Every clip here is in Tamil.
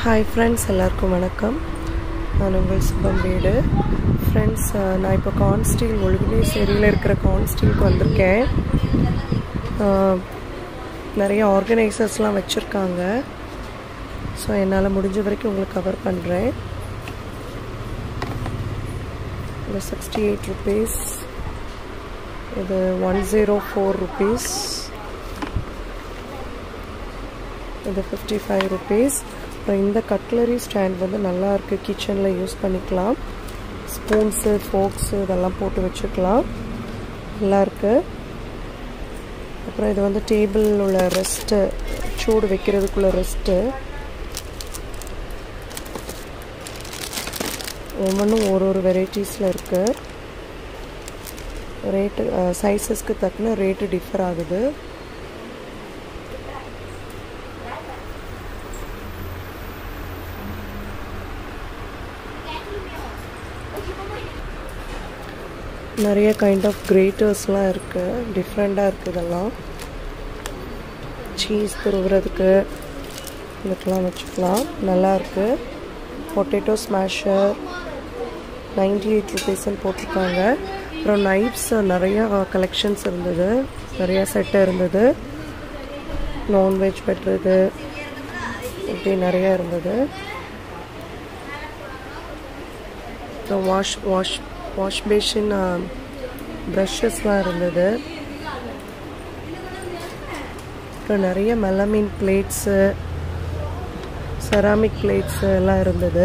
ஹாய் ஃப்ரெண்ட்ஸ் எல்லாருக்கும் வணக்கம் நான் உங்கள் சுபம் வீடு ஃப்ரெண்ட்ஸ் நான் இப்போ கான்ஸ்டீல் ஒழுகுனே சேரியில் இருக்கிற கான்ஸ்டீலுக்கு வந்திருக்கேன் ஆஹ், நிறைய ஆர்கனைசர்ஸ்லாம் வச்சுருக்காங்க ஸோ என்னால் முடிஞ்ச வரைக்கும் உங்களுக்கு கவர் பண்ணுறேன் இது சிக்ஸ்டி எயிட் ருபீஸ் இது ஒன் ஜீரோ ஃபோர் ருபீஸ் இது ஃபிஃப்டி ஃபைவ் ருபீஸ் அப்புறம் இந்த கட்லரி ஸ்டாண்ட் வந்து நல்லா இருக்குது கிச்சனில் யூஸ் பண்ணிக்கலாம் ஸ்பூன்ஸு ஃபோக்ஸு இதெல்லாம் போட்டு வச்சுக்கலாம் நல்லா இருக்கு அப்புறம் இது வந்து டேபிள் உள்ள ரெஸ்ட்டு சூடு வைக்கிறதுக்குள்ள ரெஸ்ட்டு ஒவ்வொன்றும் ஒரு ஒரு வெரைட்டிஸில் இருக்குது ரேட்டு சைஸஸ்க்கு தக்கன ரேட்டு டிஃபர் ஆகுது நிறைய கைண்ட் ஆஃப் கிரேட்டர்ஸ்லாம் இருக்குது டிஃப்ரெண்ட்டாக இருக்குது இதெல்லாம் சீஸ் துருவுறதுக்கு இதுக்கெல்லாம் வச்சுக்கலாம் நல்லா இருக்கு பொட்டேட்டோ ஸ்மாஷர் நைன்டி எயிட் ருபீஸ்ன்னு போட்டிருக்காங்க அப்புறம் நைஃப்ஸ் நிறையா கலெக்ஷன்ஸ் இருந்தது நிறையா செட்டு இருந்தது நான்வெஜ் வெட்டுறது இப்படி நிறையா இருந்தது அப்புறம் வாஷ் வாஷ் வாஷ் பேஷன் ப்ரஷஸ்லாம் இருந்தது அப்புறம் நிறைய மெலமின் பிளேட்ஸு செராமிக் பிளேட்ஸு எல்லாம் இருந்தது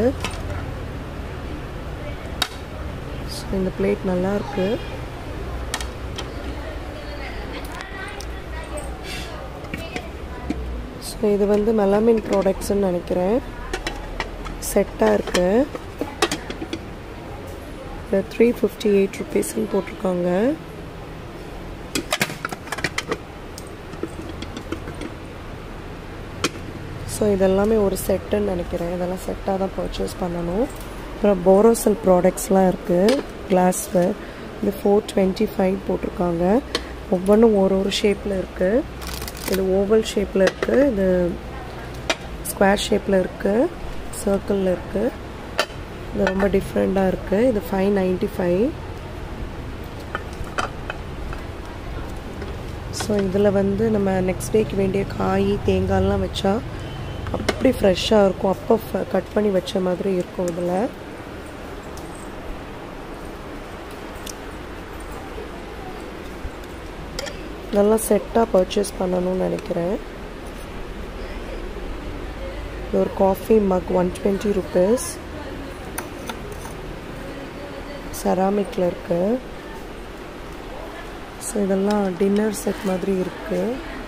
ஸோ இந்த பிளேட் நல்லா இருக்கு ஸோ இது வந்து மெலமின் ப்ராடக்ட்ஸ்ன்னு நினைக்கிறேன் செட்டாக இருக்குது த்ரீ ஃபிஃப்டி எயிட் ருபீஸ்ன்னு போட்டிருக்காங்க ஸோ இதெல்லாமே ஒரு செட்டுன்னு நினைக்கிறேன் இதெல்லாம் செட்டாக தான் பர்ச்சேஸ் பண்ணணும் அப்புறம் போரோசல் ப்ராடக்ட்ஸ்லாம் இருக்குது கிளாஸ்வேர் இது ஃபோர் டுவெண்ட்டி ஃபைவ் போட்டிருக்காங்க ஒவ்வொன்றும் ஒரு ஒரு ஷேப்பில் இருக்குது இது ஓவல் ஷேப்பில் இருக்குது இது ஸ்கொயர் ஷேப்பில் இருக்குது சர்க்கிளில் இருக்குது இது ரொம்ப டிஃப்ரெண்ட்டாக இருக்குது இது ஃபைவ் நைன்ட்டி ஃபைவ் ஸோ இதில் வந்து நம்ம நெக்ஸ்ட் டேக்கு வேண்டிய காய் தேங்காய்லாம் வச்சா அப்படி ஃப்ரெஷ்ஷாக இருக்கும் அப்போ கட் பண்ணி வச்ச மாதிரி இருக்கும் இதில் நல்லா செட்டாக பர்ச்சேஸ் பண்ணணும்னு நினைக்கிறேன் இது ஒரு coffee mug one twenty rupees செராமிக்கில் இருக்கு ஸோ இதெல்லாம் டின்னர் செட் மாதிரி இருக்கு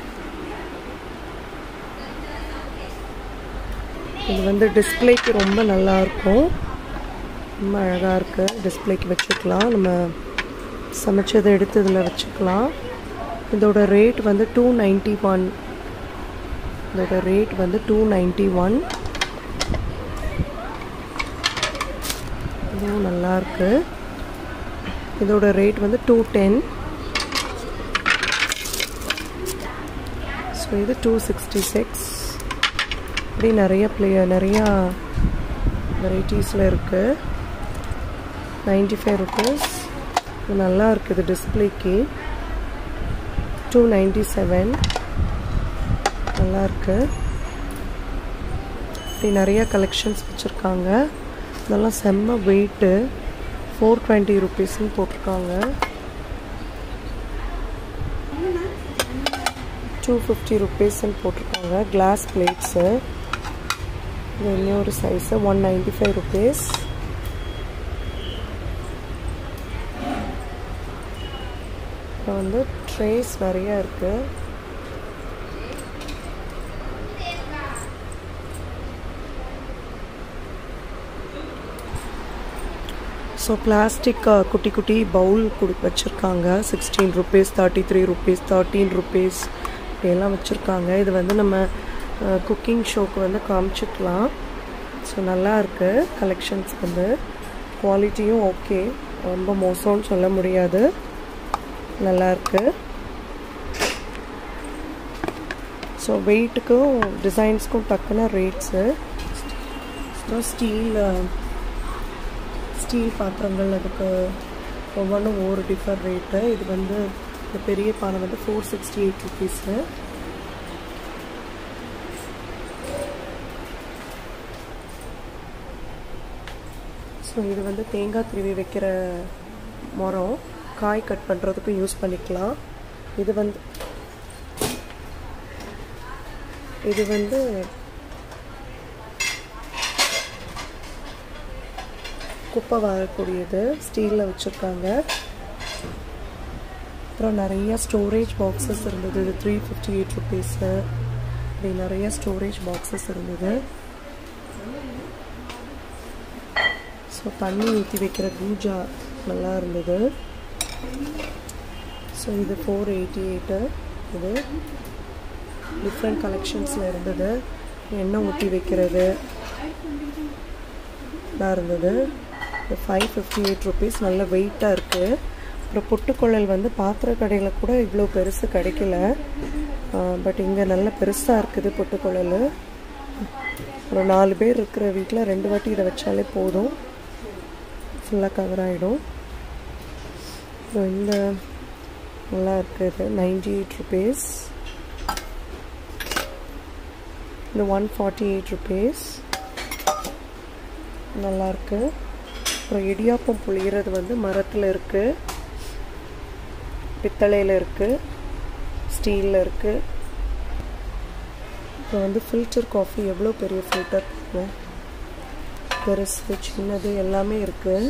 இது வந்து டிஸ்பிளேக்கு ரொம்ப நல்லா இருக்கும் ரொம்ப அழகாக இருக்குது டிஸ்பிளேக்கு வச்சுக்கலாம் நம்ம சமைச்சதை எடுத்து இதில் வச்சுக்கலாம் இதோட ரேட் வந்து டூ நைன்ட்டி ஒன் இதோட ரேட் வந்து டூ நைன்ட்டி ஒன் இதுவும் நல்லா இருக்கு இதோட ரேட் வந்து டூ டென் ஸோ இது டூ சிக்ஸ்டி சிக்ஸ் இப்படி நிறைய ப்ளே நிறையா வெரைட்டிஸில் இருக்குது நைன்டி ஃபைவ் ருபீஸ் இது நல்லா இருக்குது டிஸ்பிளேக்கு டூ நைன்டி செவன் நல்லா இருக்கு இப்படி நிறைய கலெக்ஷன்ஸ் வச்சுருக்காங்க இதெல்லாம் செம்ம வெயிட்டு ஃபோர் டுவெண்ட்டி ருபீஸ்ன்னு போட்டிருக்காங்க டூ ஃபிஃப்டி ருபீஸ்ன்னு போட்டிருக்காங்க கிளாஸ் பிளேட்ஸு இது இன்னொரு size one ninety five rupees அப்புறம் வந்து ட்ரேஸ் நிறைய இருக்குது ஸோ பிளாஸ்டிக் குட்டி குட்டி பவுல் கொடு வச்சுருக்காங்க sixteen rupees thirty three rupees thirteen rupees இப்படியெல்லாம் வச்சுருக்காங்க இது வந்து நம்ம குக்கிங் ஷோக்கு வந்து காமிச்சிக்கலாம் ஸோ நல்லா இருக்குது கலெக்ஷன்ஸ் வந்து குவாலிட்டியும் ஓகே ரொம்ப மோசம்னு சொல்ல முடியாது நல்லா இருக்குது ஸோ வெயிட்டுக்கும் டிசைன்ஸ்க்கும் டக்குன ரேட்ஸு அப்புறம் ஸ்டீல் ஸ்டீல் பாத்திரங்கள் அதுக்கு ஒவ்வொன்றும் ஒவ்வொரு டிஃபர் ரேட்டு இது வந்து இந்த பெரிய பானை வந்து four sixty eight rupees so இது வந்து தேங்காய் திருவி வைக்கிற மரம் காய் கட் பண்ணுறதுக்கும் யூஸ் பண்ணிக்கலாம் இது வந்து இது வந்து குப்பை வாங்கக்கூடியது ஸ்டீலில் வச்சுருக்காங்க அப்புறம் நிறைய ஸ்டோரேஜ் பாக்ஸஸ் இருந்தது இது த்ரீ ஃபிஃப்டி எயிட் ருபீஸு இப்படி நிறைய ஸ்டோரேஜ் பாக்ஸஸ் இருந்தது ஸோ தண்ணி ஊற்றி வைக்கிற கூஜா நல்லா இருந்தது ஸோ இது ஃபோர் எயிட்டி எயிட்டு இது டிஃப்ரெண்ட் கலெக்ஷன்ஸில் இருந்தது எண்ணெய் ஊற்றி வைக்கிறது தான் இருந்தது இது ஃபைவ் ஃபிஃப்டி எயிட் ருபீஸ் நல்ல வெயிட்டாக இருக்குது அப்புறம் பொட்டுக்குழல் வந்து பாத்திர கடையில் கூட இவ்வளோ பெருசு கிடைக்கல பட் இங்கே நல்ல பெருசாக இருக்குது பொட்டுக்குழல் ஒரு நாலு பேர் இருக்கிற வீட்டில் ரெண்டு வாட்டி இதை வச்சாலே போதும் ஃபுல்லாக கவர் ஆகிடும் அப்புறம் இந்த நல்லா இருக்குது நைன்டி எயிட் ருபீஸ் இந்த ஒன் ஃபார்ட்டி எயிட் ருபீஸ் நல்லாயிருக்கு அப்புறம் இடியாப்பம் புளிகிறது வந்து மரத்தில் இருக்குது பித்தளையில் இருக்குது ஸ்டீலில் இருக்குது இப்போ வந்து ஃபில்டர் காஃபி எவ்வளோ பெரிய ஃபில்டர் இருக்கும் பெருசு சின்னது எல்லாமே இருக்குது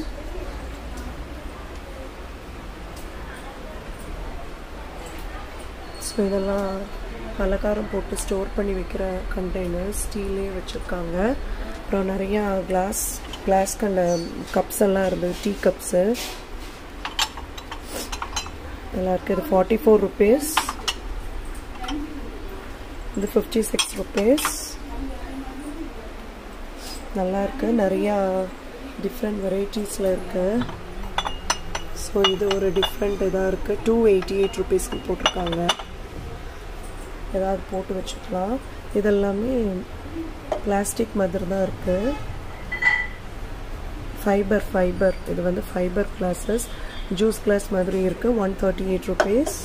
ஸோ இதெல்லாம் பலகாரம் போட்டு ஸ்டோர் பண்ணி வைக்கிற கண்டெய்னர் ஸ்டீலே வச்சுருக்காங்க அப்புறம் நிறையா கிளாஸ் கிளாஸ் கண்ட கப்ஸ் எல்லாம் இருந்தது டீ கப்ஸு நல்லா இருக்குது இது ஃபார்ட்டி ஃபோர் ருபீஸ் இது ஃபிஃப்டி சிக்ஸ் ருபீஸ் நல்லா இருக்கு நிறையா டிஃப்ரெண்ட் வெரைட்டிஸில் இருக்குது ஸோ இது ஒரு டிஃப்ரெண்ட் இதாக இருக்குது டூ எயிட்டி எயிட் ருபீஸ்க்கு போட்டிருக்காங்க ஏதாவது போட்டு வச்சுக்கலாம் இதெல்லாமே பிளாஸ்டிக் மாதிரி தான் இருக்குது ஃபைபர் ஃபைபர் இது வந்து ஃபைபர் கிளாஸஸ் ஜூஸ் கிளாஸ் மாதிரி இருக்குது ஒன் தேர்ட்டி எயிட் ருபீஸ்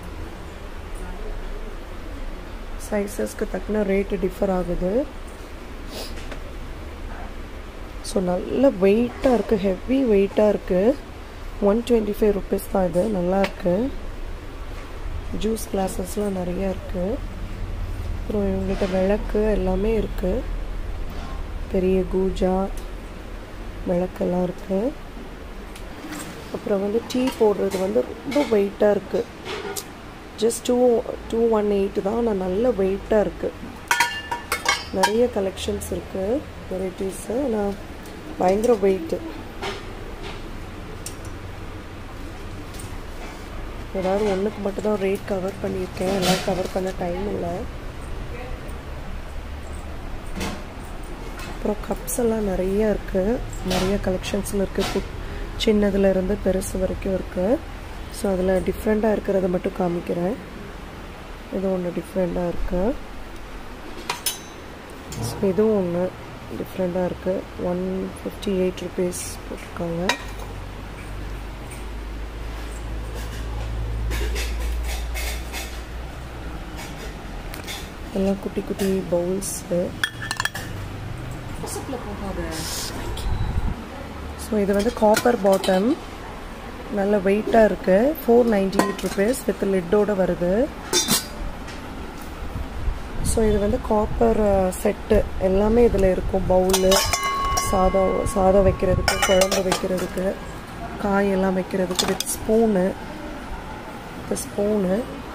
சைஸஸ்க்கு தக்கன ரேட்டு டிஃபர் ஆகுது ஸோ நல்ல வெயிட்டாக இருக்குது ஹெவி வெயிட்டாக இருக்குது ஒன் டுவெண்ட்டி ஃபைவ் ருபீஸ் தான் இது நல்லாயிருக்கு ஜூஸ் கிளாஸஸ்லாம் நிறையா இருக்குது அப்புறம் இவங்ககிட்ட விளக்கு எல்லாமே இருக்குது பெரிய கூஜா விளக்கெல்லாம் இருக்குது அப்புறம் வந்து டீ போடுறது வந்து ரொம்ப வெயிட்டாக இருக்குது just two two one eight தான் ஆனால் நல்ல வெயிட்டாக இருக்குது நிறைய கலெக்ஷன்ஸ் இருக்குது வெரைட்டிஸு ஆனால் பயங்கர வெயிட்டு ஏதாவது ஒன்றுக்கு மட்டும் தான் ரேட் கவர் பண்ணியிருக்கேன் எல்லாம் கவர் பண்ண டைம் இல்லை அப்புறம் கப்ஸ் எல்லாம் நிறைய இருக்குது நிறைய கலெக்ஷன்ஸில் இருக்குது குட் சின்னதுலேருந்து பெருசு வரைக்கும் இருக்குது ஸோ அதில் டிஃப்ரெண்ட்டாக இருக்கிறத மட்டும் காமிக்கிறேன் இது ஒன்று டிஃப்ரெண்ட்டாக இருக்குது ஸோ இதுவும் ஒன்று டிஃப்ரெண்ட்டாக இருக்குது ஒன் ஃபிஃப்டி எயிட் ருபீஸ் போட்டிருக்காங்க எல்லாம் குட்டி குட்டி பவுல்ஸு ஸோ இது வந்து காப்பர் பாட்டம் நல்ல வெயிட்டாக இருக்குது four ninety eight rupees with லிட்டோட வருது ஸோ இது வந்து காப்பர் செட்டு எல்லாமே இதில் இருக்கும் பவுலு சாதம் சாதம் வைக்கிறதுக்கு குழம்பு வைக்கிறதுக்கு காய் எல்லாம் வைக்கிறதுக்கு with spoon with spoon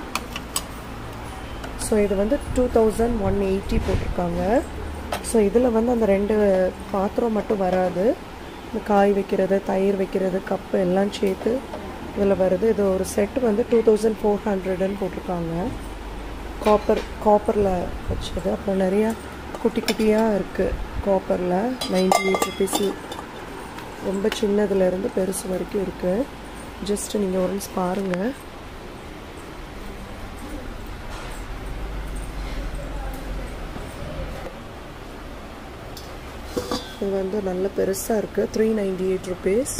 so இது வந்து டூ தௌசண்ட் ஒன் எயிட்டி போட்டிருக்காங்க ஸோ இதில் வந்து அந்த ரெண்டு பாத்திரம் மட்டும் வராது இந்த காய் வைக்கிறது தயிர் வைக்கிறது கப்பு எல்லாம் சேர்த்து இதில் வருது இது ஒரு செட் வந்து டூ தௌசண்ட் ஃபோர் ஹண்ட்ரடுன்னு போட்டிருக்காங்க காப்பர் காப்பரில் வச்சது அப்புறம் நிறையா குட்டி குட்டியாக இருக்குது காப்பரில் நைன்டி எயிட் ருபீஸு ரொம்ப சின்னதுலேருந்து பெருசு வரைக்கும் இருக்குது ஜஸ்ட்டு நீங்கள் ஒரு நிமிஷம் பாருங்கள் இது வந்து நல்ல பெருசாக இருக்குது த்ரீ நைன்டி எயிட் ருபீஸ்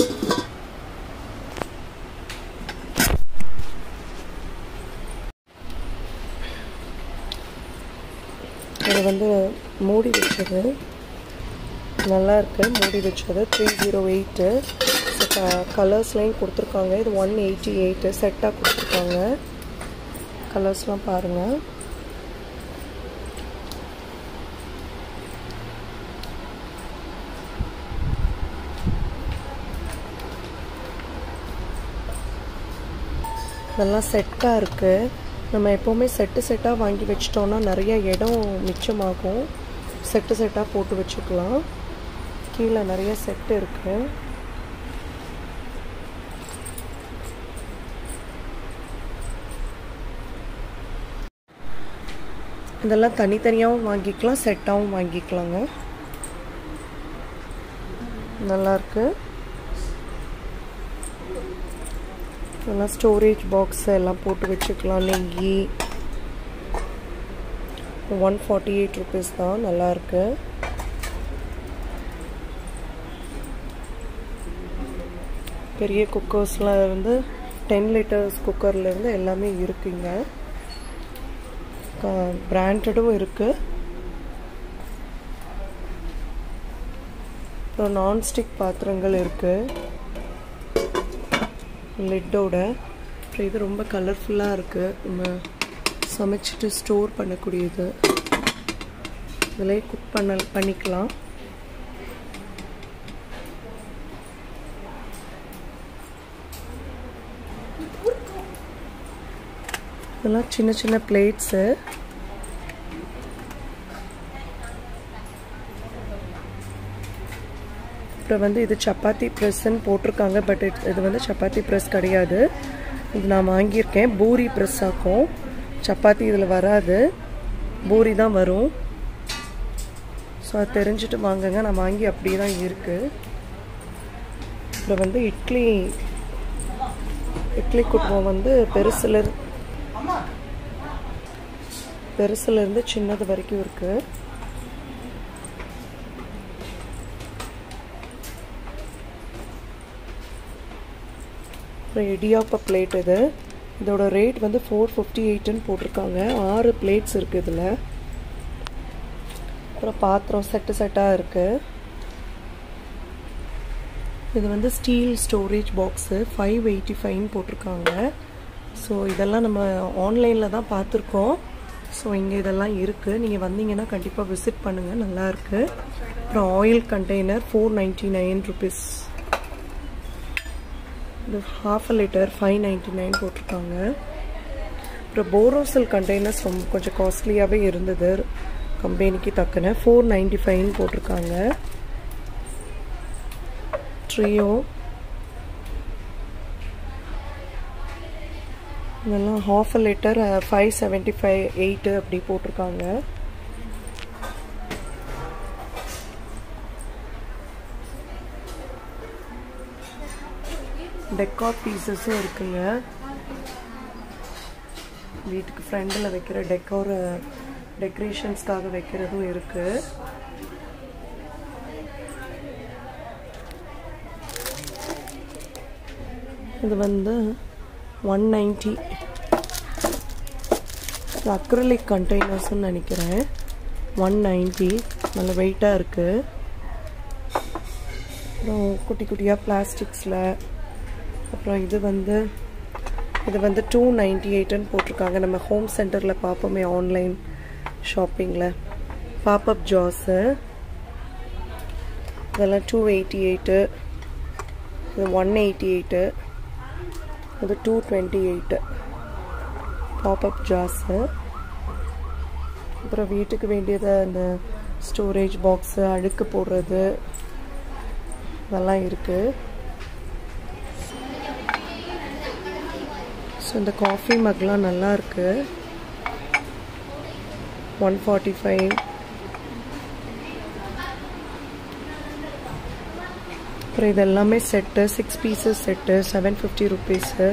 இது வந்து மூடி வச்சது நல்லா இருக்கு மூடி வச்சது த்ரீ ஜீரோ எயிட்டு கலர்ஸ்லையும் கொடுத்துருக்காங்க இது ஒன் எயிட்டி எயிட்டு செட்டாக கொடுத்துருக்காங்க கலர்ஸ்லாம் பாருங்கள் நல்லா செட்டாக இருக்குது நம்ம எப்போவுமே செட்டு செட்டாக வாங்கி வச்சிட்டோன்னா நிறைய இடம் மிச்சமாகும் செட்டு செட்டாக போட்டு வச்சுக்கலாம் கீழே நிறைய செட்டு இருக்குது இதெல்லாம் தனித்தனியாகவும் வாங்கிக்கலாம் செட்டாகவும் வாங்கிக்கலாங்க நல்லாயிருக்கு இதெல்லாம் ஸ்டோரேஜ் பாக்ஸ் எல்லாம் போட்டு வச்சுக்கலாம் நெய் ஒன் ஃபார்ட்டி எயிட் ருபீஸ் தான் நல்லாயிருக்கு பெரிய குக்கர்ஸ்லாம் இருந்து டென் லிட்டர்ஸ் குக்கர்லேருந்து எல்லாமே இருக்குங்க பிராண்டடும் இருக்குது அப்புறம் நான்ஸ்டிக் பாத்திரங்கள் இருக்குது லிட்டோட அப்புறம் இது ரொம்ப கலர்ஃபுல்லாக இருக்குது நம்ம சமைச்சிட்டு ஸ்டோர் பண்ணக்கூடியது இதிலே குக் பண்ண பண்ணிக்கலாம் இதெல்லாம் சின்ன சின்ன பிளேட்ஸு அப்புறம் வந்து இது சப்பாத்தி ப்ரெஸ்ன்னு போட்டிருக்காங்க பட் இது வந்து சப்பாத்தி ப்ரெஸ் கிடையாது இது நான் வாங்கியிருக்கேன் பூரி ப்ரெஸ் ஆக்கும் சப்பாத்தி இதில் வராது பூரி தான் வரும் ஸோ அது தெரிஞ்சுட்டு வாங்குங்க நான் வாங்கி அப்படியே தான் இருக்குது அப்புறம் வந்து இட்லி இட்லி குடும்பம் வந்து பெருசுல பெருசுலேருந்து சின்னது வரைக்கும் இருக்குது அப்புறம் இடியாப்ப பிளேட் இது இதோட ரேட் வந்து ஃபோர் ஃபிஃப்டி எயிட்டுன்னு போட்டிருக்காங்க ஆறு பிளேட்ஸ் இருக்குது இதில் அப்புறம் பாத்திரம் செட்டு செட்டாக இருக்குது இது வந்து steel storage box five eighty ஃபைவ்னு போட்டிருக்காங்க ஸோ இதெல்லாம் நம்ம ஆன்லைனில் தான் பார்த்துருக்கோம் ஸோ இங்கே இதெல்லாம் இருக்குது நீங்கள் வந்தீங்கன்னா கண்டிப்பாக விசிட் பண்ணுங்கள் நல்லாயிருக்கு அப்புறம் oil container four ninety nine rupees இது half a litre five ninety nine போட்டிருக்காங்க அப்புறம் போரோசல் கண்டெய்னர்ஸ் ரொம்ப கொஞ்சம் காஸ்ட்லியாகவே இருந்தது கம்பெனிக்கு தக்கன ஃபோர் நைன்ட்டி ஃபைவ்னு போட்டிருக்காங்க ட்ரியோ இதெல்லாம் half a litre five seventy five eighty அப்படி போட்டிருக்காங்க டெக்கார் பீசஸும் இருக்குங்க வீட்டுக்கு ஃப்ரெண்டில் வைக்கிற டெக்கார் டெக்கரேஷன்ஸ்க்காக வைக்கிறதும் இருக்குது இது வந்து ஒன் நைன்ட்டி அக்ரலிக் கண்டெய்னர்ஸ்னு நினைக்கிறேன் ஒன் நைன்ட்டி நல்ல வெயிட்டாக இருக்குது அப்புறம் குட்டி குட்டியாக பிளாஸ்டிக்ஸில் அப்புறம் இது வந்து இது வந்து டூ நைன்டி எயிட்டுன்னு போட்டிருக்காங்க நம்ம ஹோம் சென்டரில் பார்ப்போமே ஆன்லைன் ஷாப்பிங்கில் பாப்அப் ஜாஸு இதெல்லாம் டூ எயிட்டி எயிட்டு இது ஒன் எயிட்டி எயிட்டு இது டூ டுவெண்ட்டி எயிட்டு பாப்அப் ஜாஸு அப்புறம் வீட்டுக்கு வேண்டியது அந்த ஸ்டோரேஜ் பாக்ஸு அழுக்கு போடுறது இதெல்லாம் இருக்குது ஸோ இந்த காஃபி மக்லாம் நல்லா இருக்கு ஒன் ஃபார்ட்டி ஃபைவ் அப்புறம் இது எல்லாமே set six pieces set seven fifty rupees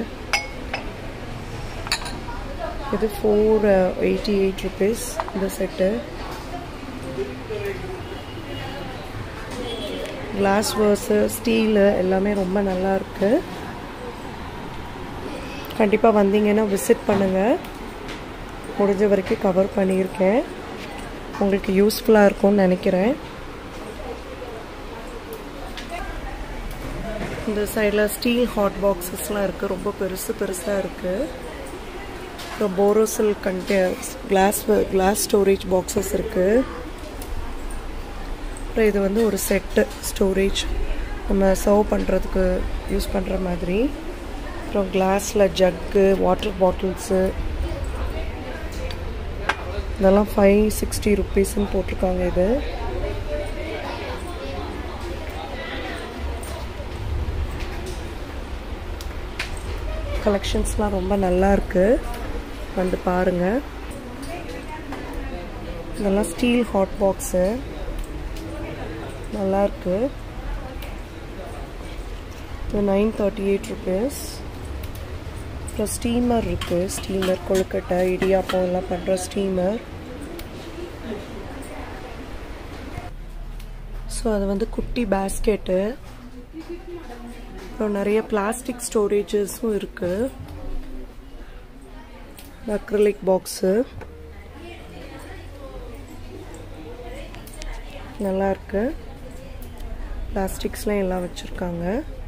இது ஃபோர் எயிட்டி எயிட் ருபீஸ் இந்த செட்டு கிளாஸ் வேர்ஸு ஸ்டீலு எல்லாமே ரொம்ப நல்லா இருக்குது கண்டிப்பாக வந்தீங்கன்னா விசிட் பண்ணுங்கள் முடிஞ்ச வரைக்கும் கவர் பண்ணியிருக்கேன் உங்களுக்கு யூஸ்ஃபுல்லாக இருக்கும்னு நினைக்கிறேன் இந்த சைடில் ஸ்டீல் ஹாட் பாக்ஸஸ்லாம் இருக்குது ரொம்ப பெருசு பெருசாக இருக்குது அப்புறம் Borosil containers glass glass storage boxes இருக்குது அப்புறம் இது வந்து ஒரு செட்டு ஸ்டோரேஜ் நம்ம சர்வ் பண்ணுறதுக்கு யூஸ் பண்ணுற மாதிரி அப்புறம் கிளாஸில் ஜக்கு வாட்டர் பாட்டில்ஸு இதெல்லாம் ஃபைவ் சிக்ஸ்டி ருப்பீஸ்ன்னு போட்டிருக்காங்க இது கலெக்ஷன்ஸ்லாம் ரொம்ப நல்லா இருக்கு வந்து பாருங்க இதெல்லாம் ஸ்டீல் ஹாட் பாக்ஸு நல்லா இருக்கு இது நைன் தேர்ட்டி எயிட் ருபீஸ் அப்புறம் ஸ்டீமர் இருக்குது ஸ்டீமர் கொழுக்கட்டை இடியாப்பம் எல்லாம் பண்ணுற ஸ்டீமர் ஸோ அது வந்து குட்டி பேஸ்கெட்டு அப்புறம் நிறைய பிளாஸ்டிக் ஸ்டோரேஜஸும் இருக்குது அக்ரலிக் பாக்ஸு நல்லா இருக்கு பிளாஸ்டிக்ஸ்லாம் எல்லாம் வச்சுருக்காங்க